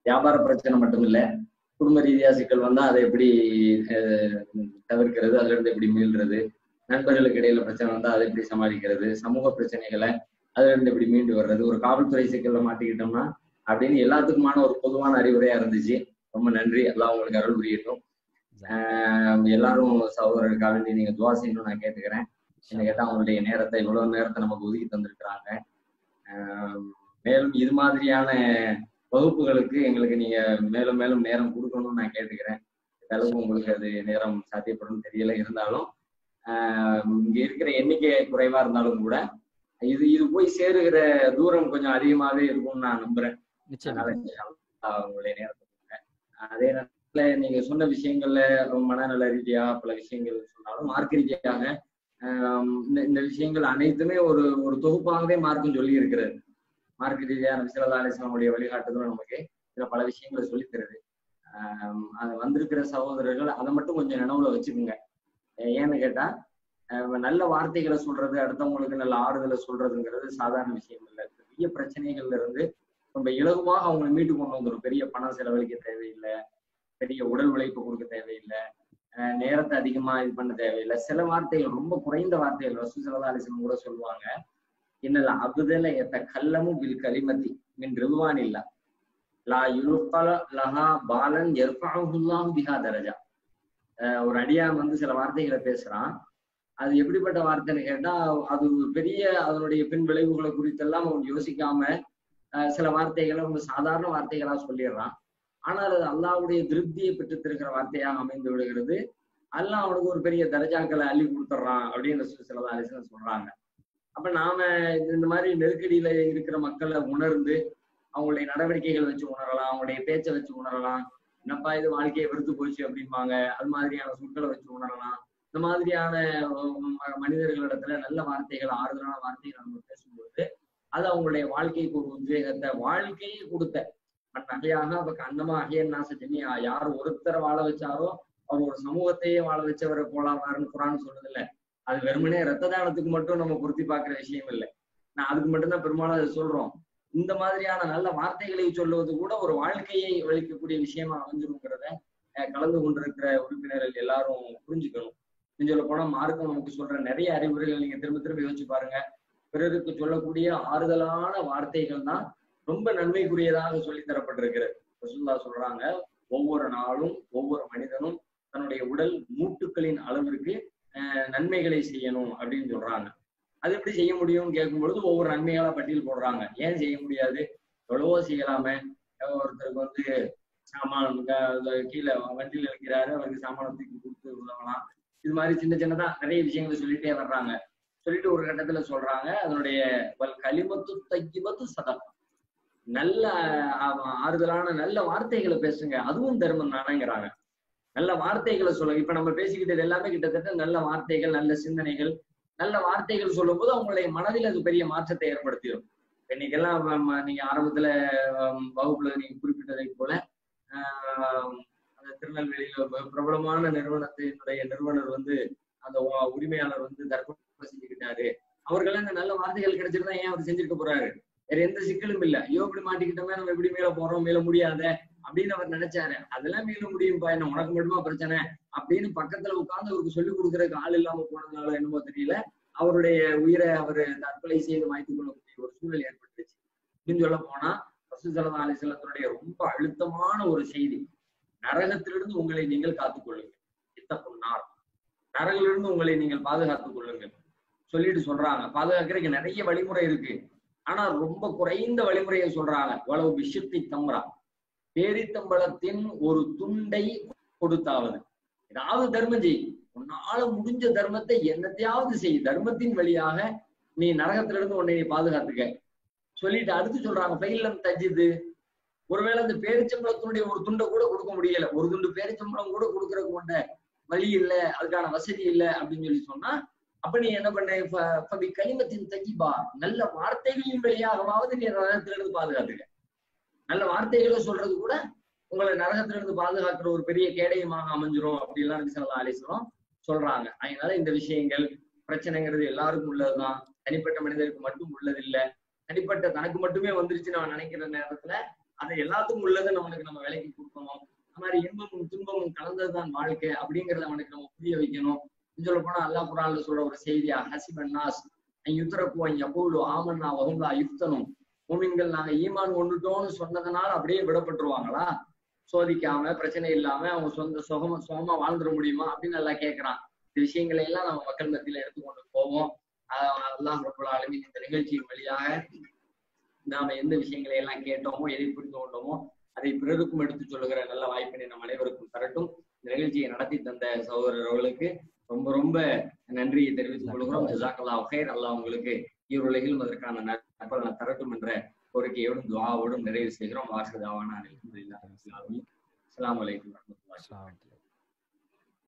வியாபார பிரச்சனை மட்டும் இல்ல குடும்ப ரீதியா சிக்கல் வந்தா அதை எப்படி அஹ், தவிர்க்கிறது அதுல இருந்து எப்படி மீள்றது நண்பர்களுக்கு இடையில பிரச்சனை வந்தா அதை எப்படி சமாளிக்கிறது சமூக பிரச்சனைகளை அதுல இருந்து எப்படி மீண்டு வர்றது ஒரு காவல்துறை சிக்கல்ல மாட்டிக்கிட்டோம்னா அப்படின்னு எல்லாத்துக்குமான ஒரு பொதுவான அறிவுரையா இருந்துச்சு ரொம்ப நன்றி எல்லாம் உங்களுக்கு அருள் புரியட்டும் ஆஹ் எல்லாரும் சகோதரருக்காக வேண்டி நீங்க துவா செய்யணும்னு நான் கேட்டுக்கிறேன் என்ன கேட்டா அவங்களுடைய நேரத்தை இவ்வளவு நேரத்தை நமக்கு ஒதுக்கி தந்திருக்கிறாங்க ஆஹ் மேலும் இது மாதிரியான வகுப்புகளுக்கு எங்களுக்கு நீங்க மேலும் மேலும் நேரம் கொடுக்கணும்னு நான் கேட்டுக்கிறேன் இந்த அளவுக்கு உங்களுக்கு அது நேரம் சாத்தியப்படும் தெரியல இருந்தாலும் ஆஹ் இங்க இருக்கிற எண்ணிக்கை குறைவா இருந்தாலும் கூட இது இது போய் சேருகிற தூரம் கொஞ்சம் அதிகமாவே இருக்கும்னு நான் நம்புறேன் நிச்சயமா அதனால இன்ஷா அல்லாஹ் உங்களுடைய நேரத்தை கொடுங்க. அதே நேரத்துல நீங்க சொன்ன விஷயங்கள்ல மனநல ரீதியா பல விஷயங்கள் சொன்னாலும் மார்க்க ரீதியாக ஆஹ் இந்த இந்த விஷயங்கள் அனைத்துமே ஒரு ஒரு தொகுப்பாகவே மார்க்கம் சொல்லி இருக்கிறது மார்க்க ரீதியான விசலதா அலிஸ்லாமுடைய வழிகாட்டுதலும் நமக்கு இதுல பல விஷயங்களை சொல்லித் தருது ஆஹ் அது வந்திருக்கிற சகோதரர்கள் அதை மட்டும் கொஞ்சம் நினைவுல வச்சுக்கோங்க ஏன்னு கேட்டா ஆஹ் நல்ல வார்த்தைகளை சொல்றது அடுத்தவங்களுக்கு நல்ல ஆறுதலை சொல்றதுங்கிறது சாதாரண விஷயம் இல்லை பெரிய பிரச்சனைகள்ல இருந்து ரொம்ப இலகுவாக அவங்களை மீட்டு கொண்டு வந்துடும் பெரிய பணம் செலவழிக்க தேவையில்லை பெரிய உடல் உழைப்பு கொடுக்க தேவையில்லை அஹ் நேரத்தை அதிகமா இது பண்ண தேவையில்லை சில வார்த்தைகள் ரொம்ப குறைந்த வார்த்தைகள் ரசூ சல்லா அலிஸ்லம் கூட சொல்லுவாங்க இன்னல் அபுதல எத்த கல்லமும் bil கலிமதி மின் ரிதுவான் இல்ல லா யுல்கல லஹா பாலன் எர்ஃபஅஹுல்லாஹு பிஹா தரஜா அஹ் ஒரு அடியான் வந்து சில வார்த்தைகளை பேசுறான் அது எப்படிப்பட்ட வார்த்தைன்னு கேட்டா அது ஒரு பெரிய அதனுடைய பின் விளைவுகளை குறித்தெல்லாம் அவன் யோசிக்காம அஹ் சில வார்த்தைகளை அவங்க சாதாரண வார்த்தைகளா சொல்லிடுறான் ஆனால் அது அல்லாஹ்வுடைய திருப்தியை பெற்று திருக்கிற வார்த்தையாக அமைந்து விடுகிறது அல்லாஹ் அவனுக்கு ஒரு பெரிய தரஜாக்களை அள்ளி கொடுத்துட்றான் அப்படின்னு சில அலிசன் சொல்றாங்க அப்ப நாம இந்த- இந்த மாதிரி நெருக்கடியில இருக்கிற மக்களை உணர்ந்து அவங்களுடைய நடவடிக்கைகள் வச்சு உணரலாம் அவங்களுடைய பேச்சை வச்சு உணரலாம் என்னப்பா இது வாழ்க்கையை வெறுத்து போச்சு அப்படிம்பாங்க அது மாதிரியான சொற்களை வச்சு உணரலாம் இந்த மாதிரியான உம், ம- மனிதர்களிடத்துல நல்ல வார்த்தைகள் ஆறுதலான வார்த்தைகள் நம்ம பேசும்போது அது அவங்களுடைய வாழ்க்கைக்கு ஒரு உத்வேகத்தை வாழ்க்கையை கொடுத்த நகையாக அவ அன்னமா அகையன் நாச ஜெமியா யார் ஒருத்தரை வாழ வச்சாரோ அவர் ஒரு சமூகத்தையே வாழ வச்சவரை போலாவாருன்னு குரான் சொல்றது இல்ல அது வெறுமனே ரத்த தானத்துக்கு மட்டும் நம்ம பொருத்தி பார்க்கிற விஷயம் இல்லை நான் அதுக்கு மட்டும்தான் பெரும்பாலும் அதை சொல்றோம் இந்த மாதிரியான நல்ல வார்த்தைகளை சொல்லுவது கூட ஒரு வாழ்க்கையை வலிக்கக்கூடிய விஷயமா அமைஞ்சிருங்கிறத அஹ், கலந்து கொண்டிருக்கிற உறுப்பினர்கள் எல்லாரும் புரிஞ்சுக்கணும் இன்னும் சொல்ல போனா மார்க்கம் நமக்கு சொல்ற நிறைய அறிவுரைகள் நீங்க திரும்ப திரும்ப யோசிச்சு பாருங்க பிறருக்கு சொல்லக்கூடிய ஆறுதலான வார்த்தைகள் தான் ரொம்ப நன்மைக்குரியதாக சொல்லி தரப்பட்டிருக்கிறது ரசூல்லா சொல்றாங்க ஒவ்வொரு நாளும் ஒவ்வொரு மனிதனும் தன்னுடைய உடல் மூட்டுக்களின் அளவிற்கு அஹ், நன்மைகளை செய்யணும் அப்படின்னு சொல்றாங்க அது எப்படி செய்ய முடியும்னு கேட்கும் பொழுது ஒவ்வொரு நன்மைகளா பட்டியல் போடுறாங்க ஏன் செய்ய முடியாது எவ்வளவோ செய்யலாமே அஹ் ஒருத்தருக்கு வந்து சாமான் க- கீழே வண்டியில் இருக்கிறாரு அவருக்கு சாமான தூக்கி கொடுத்து உதவலாம் இது மாதிரி சின்ன சின்னதா நிறைய விஷயங்களை சொல்லிட்டே வர்றாங்க சொல்லிட்டு ஒரு கட்டத்துல சொல்றாங்க அதனுடைய வல் கலிமத்து தையிபத்து சதம் நல்ல ஆ- ஆறுதலான நல்ல வார்த்தைகளை பேசுங்க அதுவும் தர்மம் தானேங்கிறாங்க நல்ல வார்த்தைகளை சொல்லுங்க இப்ப நம்ம பேசிக்கிட்டது எல்லாமே கிட்டத்தட்ட நல்ல வார்த்தைகள் நல்ல சிந்தனைகள் நல்ல வார்த்தைகள் சொல்லும்போது அவங்களுடைய மனதில் அது பெரிய மாற்றத்தை ஏற்படுத்திடும் இன்னைக்கெல்லாம் ம- ம- நீங்க ஆரம்பத்துல ஹம், வகுப்புல நீங்க குறிப்பிட்டதை போல ஆஹ், அந்த திருநெல்வேலியில ஒரு பிரபலமான நிறுவனத்தினுடைய நிறுவனர் வந்து அந்த உ- உரிமையாளர் வந்து தற்கொலை செஞ்சுக்கிட்டாரு அவர்களெல்லாம் இந்த நல்ல வார்த்தைகள் கிடைச்சிருந்தா ஏன் அவர் செஞ்சிருக்க போறாரு வேற எந்த சிக்கலும் இல்ல ஐயோ இப்படி மாட்டிக்கிட்டோமே நம்ம எப்படி மேல போறோம் மேல முடியாத அப்படின்னு அவர் நினைச்சாரு அதெல்லாம் மீள முடியும்பா என்ன உனக்கு மட்டுமா பிரச்சனை அப்படின்னு பக்கத்துல உட்கார்ந்து அவருக்கு சொல்லிக் கொடுக்கறதுக்கு ஆள் இல்லாம போனதுனால என்னமோ தெரியல அவருடைய உயிரை அவர் தற்கொலை செய்து மாய்த்துக் கொள்ளக்கூடிய ஒரு சூழல் ஏற்பட்டுச்சு அப்படின்னு சொல்ல போனா ரசூசல்லா அலிசல்லத்தினுடைய ரொம்ப அழுத்தமான ஒரு செய்தி நரகத்திலிருந்து உங்களை நீங்கள் காத்துக் கொள்ளுங்கள் இத்த பொன்னார் நரகிலிருந்து உங்களை நீங்கள் பாதுகாத்துக் கொள்ளுங்கள் சொல்லிட்டு சொல்றாங்க பாதுகாக்கிறதுக்கு நிறைய வழிமுறை இருக்கு ஆனா ரொம்ப குறைந்த வழிமுறையை சொல்றாங்க இவ்வளவு விஷயத்தை தம்பரா பேரித்தம்பளத்தின் ஒரு துண்டை கொடுத்தாவது ஏதாவது தர்மம் செய் உன்னால முடிஞ்ச தர்மத்தை என்னத்தையாவது செய் தர்மத்தின் வழியாக நீ நரகத்திலிருந்து உன்னை நீ பாதுகாத்துக்க சொல்லிட்டு அடுத்து சொல்றாங்க பைலம் தஜிது ஒருவேளை அந்த பேரிச்சம்பளத்தினுடைய ஒரு துண்டை கூட கொடுக்க முடியல ஒரு துண்டு பேரிச்சம்பளம் கூட கொடுக்கறதுக்கு கொண்ட வழி இல்ல அதுக்கான வசதி இல்ல அப்படின்னு சொல்லி சொன்னா அப்ப நீ என்ன பண்ண ஃப- ஃபபி கலிமத்தின் தஜிபா நல்ல வார்த்தைகளின் வழியாகவாவது நீ நரகத்திலிருந்து பாதுகாத்துக்க நல்ல வார்த்தைகளை சொல்றது கூட உங்களை நரகத்திலிருந்து பாதுகாக்கிற ஒரு பெரிய கேடயமாக அமைஞ்சிரும் அப்படிலாம் நபி ஸல்லல்லாஹு அலைஹி வஸல்லம் சொல்றாங்க அதனால இந்த விஷயங்கள் பிரச்சனைங்கிறது எல்லாருக்கும் உள்ளதுதான் தனிப்பட்ட மனிதருக்கு மட்டும் உள்ளதில்லை தனிப்பட்ட தனக்கு மட்டுமே வந்துருச்சு நான் நினைக்கிற நேரத்துல அதை எல்லாத்துக்கும் உள்ளதை நம்மளுக்கு நம்ம விலைக்கு கொடுக்கணும் அந்த மாதிரி இன்பமும் துன்பமும் கலந்ததுதான் வாழ்க்கை அப்படிங்கறத அவனுக்கு நம்ம புரிய வைக்கணும் சொல்ல போனா அல்லாஹ் குரான்ல சொல்ற ஒரு செய்தியா ஹசிபன் நாஸ் யுத்தரக்குவன் எப்போது ஆமன்னா வகுந்தா யுத்தனும் மூமின்கள் நாங்க ஈமான் கொண்டுட்டோம்னு சொன்னதுனால அப்படியே விடப்பட்டுருவாங்களா சோதிக்காம பிரச்சனை இல்லாம அவங்க சொந்த சுகமா சுகமா வாழ்ந்துட முடியுமா அப்படின்னு நல்லா கேட்கறான் இந்த விஷயங்களை எல்லாம் நம்ம மக்கள் மத்தியில எடுத்துக்கொண்டு போவோம் ஆஹ் அல்லாஹ் ரபுல் ஆலமீன் இந்த நிகழ்ச்சியின் வழியாக நாம எந்த விஷயங்களை எல்லாம் கேட்டோமோ எதை புரிந்து கொண்டோமோ அதை பிறருக்கும் எடுத்து சொல்லுகிற நல்ல வாய்ப்பினை நம் அனைவருக்கும் தரட்டும் இந்த நிகழ்ச்சியை நடத்தி தந்த சகோதரர்களுக்கு ரொம்ப ரொம்ப நன்றியை தெரிவித்துக் கொள்கிறோம் ஜசாக்கல்லா ஹைர் அல்லாஹ் உங்களுக்கு ஈருலகிலும் அதற்கான நற்பலனை தரட்டும் என்ற கோரிக்கையோடும் துவாவோடும் நிறைவு செய்கிறோம் வாசதாவான அனைத்து அஸ்லாம் வலைக்கம் வரமத்துல்லாஹி அஸ்ஸலாமு அலைக்கும்